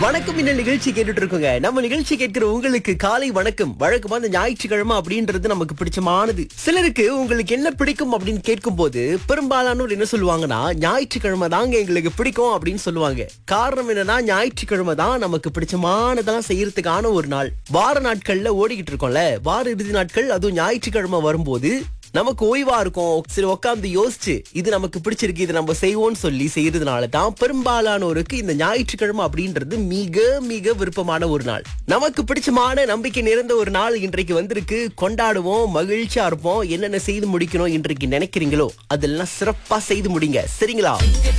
வணக்கம் இந்த நிகழ்ச்சி கேட்டுட்டு இருக்கோங்க நம்ம நிகழ்ச்சி கேட்கிற உங்களுக்கு காலை வணக்கம் வழக்கமா இந்த ஞாயிற்றுக்கிழமை அப்படின்றது நமக்கு பிடிச்சமானது சிலருக்கு உங்களுக்கு என்ன பிடிக்கும் அப்படின்னு கேட்கும் போது பெரும்பாலானோர் என்ன சொல்லுவாங்கன்னா ஞாயிற்றுக்கிழமை தாங்க எங்களுக்கு பிடிக்கும் அப்படின்னு சொல்லுவாங்க காரணம் என்னன்னா ஞாயிற்றுக்கிழமை தான் நமக்கு பிடிச்சமானதெல்லாம் செய்யறதுக்கான ஒரு நாள் வார நாட்கள்ல ஓடிக்கிட்டு இருக்கோம்ல வார இறுதி நாட்கள் அதுவும் ஞாயிற்றுக்கிழமை வரும்போது நமக்கு ஓய்வா இருக்கும் சரி உட்காந்து யோசிச்சு இது நமக்கு பிடிச்சிருக்கு இது நம்ம செய்வோம்னு சொல்லி செய்யறதுனால தான் பெரும்பாலானோருக்கு இந்த ஞாயிற்றுக்கிழமை அப்படின்றது மிக மிக விருப்பமான ஒரு நாள் நமக்கு பிடிச்சமான நம்பிக்கை நிறைந்த ஒரு நாள் இன்றைக்கு வந்திருக்கு கொண்டாடுவோம் மகிழ்ச்சியா இருப்போம் என்னென்ன செய்து முடிக்கணும் இன்றைக்கு நினைக்கிறீங்களோ அதெல்லாம் சிறப்பா செய்து முடிங்க சரிங்களா